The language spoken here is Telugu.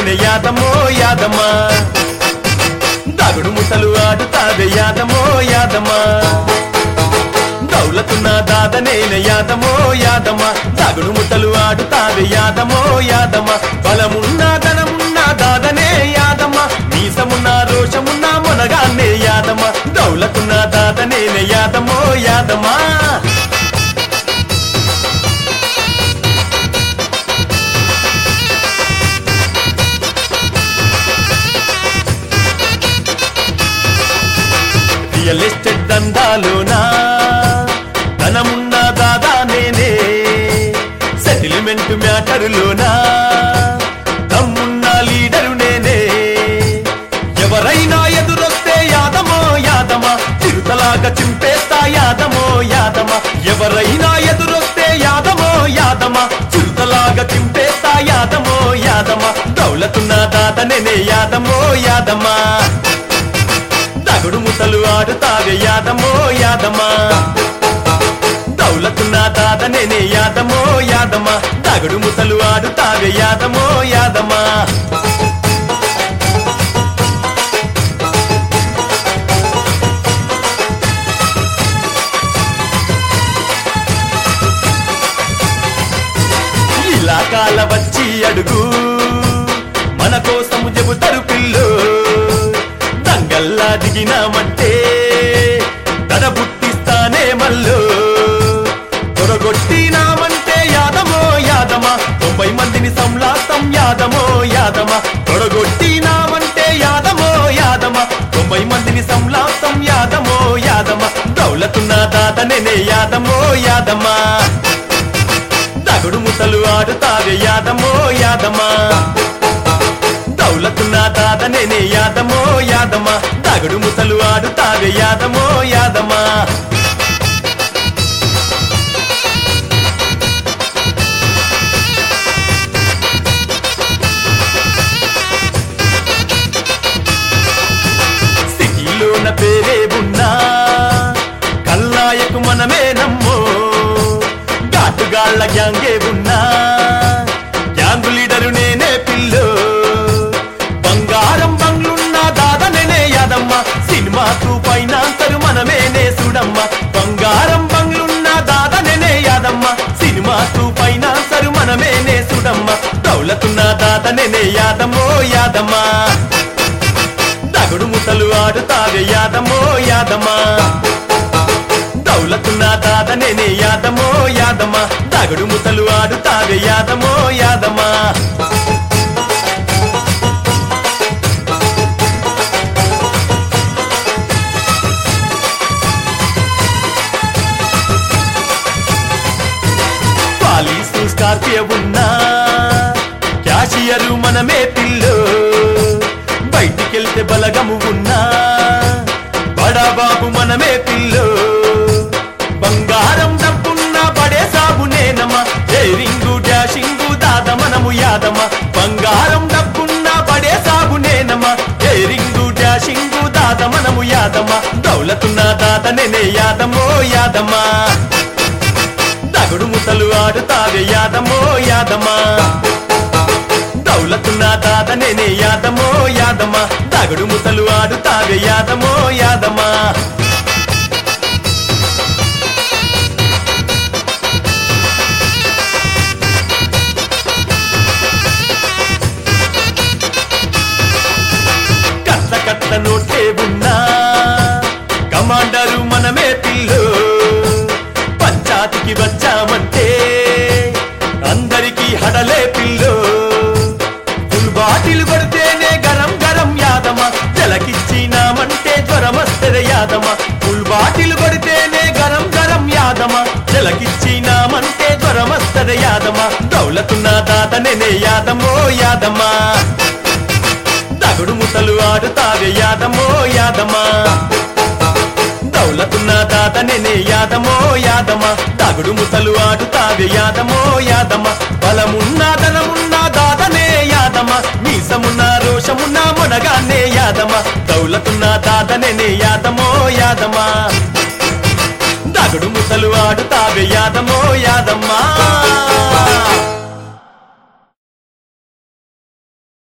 నేనే యాదమో యాదమా దాగుడు ముసలు ఆడుతావే యాదమో యాదమా దౌలతున్న దాద నేనే యాదమో యాదమా దాగుడు ముట్టలు ఆడుతావే యాదమో యాదమా బలమున్న ధనమున్న దాదనే యాదమా మీసమున్న రోషమున్న మొనగానే యాదమా దౌలతున్న దాద నేనే యాదమో యాదమా రియల్ ఎస్టేట్ దందాలోనా ధనమున్న దాదా నేనే సెటిల్మెంట్ మ్యాటరులోనా దమ్మున్న లీడరు నేనే ఎవరైనా ఎదురొస్తే యాదమో యాదమా చిరుతలాగా చింపేస్తా యాదమో యాదమా ఎవరైనా ఎదురొస్తే యాదమో యాదమా చిరుతలాగా చింపేస్తా యాదమో యాదమా దౌలతున్న దాద నేనే యాదమో యాదమా దగుడు ముసలు ఆడుతావే యాదమో యాదమా దౌలతున్న దాద నేనే యాదమో యాదమా దగుడు ముసలు ఆడుతావే యాదమో యాదమా ఇలాకాల వచ్చి అడుగు మన కోసము చెబుతారు పిల్లు దంగల్లా దిగినామంటే తన పుట్టిస్తానే మల్లు తొడగొట్టినామంటే యాదమో యాదమా తొంభై మందిని సంలాసం యాదమో యాదమా తొడగొట్టినామంటే యాదమో యాదమా తొంభై మందిని సంలాసం యాదమో యాదమా దౌలతున్న దాదనే యాదమో యాదమా దగుడు ముసలు ఆడుతావే యాదమో యాదమా దౌలతున్న దాదనే యాదమో యాదమా దగుడు ముసలు ఆడుతావే యాదమో యాదమా సిటీలోన పేరే ఉన్నా కల్లాయకు మనమే నమ్మో ఘాటుగాళ్ళ గ్యాంగే ఉన్నా గ్యాంగు లీడరు నేనే పిల్లో బంగారం బంగ్లున్న దాదనే యాదమ్మ సినిమాకు ఫైనాన్సరు మనమేనే సుడమ్మ బంగారం బంగ్లున్న దాదనే యాదమ్మ సినిమాకు ఫైనాన్సరు మనమేనే సుడమ్మ దౌలతున్న దాదనే యాదమ్మో యాదమ్మా దగుడు ముసలు ఆడుతావే యాదమో యాదమా దౌలతున్న దాదనే యాదమో యాదమా దగుడు ముసలు ఆడుతావే యాదమో యాదమా పాలీసు స్కార్పియో ఉన్నా క్యాషియరు మనమే పిల్లో బయటికెళ్తే బలగము ఉన్నా బడా బాబు మనమే పిల్లో బంగారం డబ్బున్న పడే సాబు నేనమా డైరింగు డాషింగు దాద మనము యాదమా బంగారం డబ్బున్న పడే సాబు నేనమా డైరింగు డాషింగు దాద మనము యాదమా దౌలతున్న దాదనే యాదమో యాదమా దగుడు ముసలు ఆడుతావే యాదమో యాదమా దౌలతున్న దాదనే యాదమో యాదమా దగుడు ముసలు ఆడుతావే యాదమో యాదమా కట్ల కట్ల నోటే ఉన్నా కమాండరు మనమే పిల్లు పంచాతికి వచ్చామంటే అందరికీ హడలే పిల్లు ఫుల్ బాటిల్ కొడితేనే గరం గరం యాదమా జలకిచ్చినామంటే జ్వరమస్తద యాదమా ఫుల్ బాటిల్ కొడితేనే గరం గరం యాదమా జలకిచ్చినామంటే జ్వరమస్తద యాదమా దౌలతున్న దాదనే యాదమో యాదమా దగుడు ముసలు ఆడుతావే యాదమో యాదమా దౌలతున్న దాదనే యాదమో యాదమా దగుడు ముసలు ఆడుతావే యాదమో యాదమా బలమున్న ధనమున్న దాదనే యాదమా మీసమున్న రోషమున్న మొనగానే యాదమా దౌలతున్న దాదనే యాదమో యాదమా దగుడు ముసలు ఆడుతావే యాదమో యాదమ్మా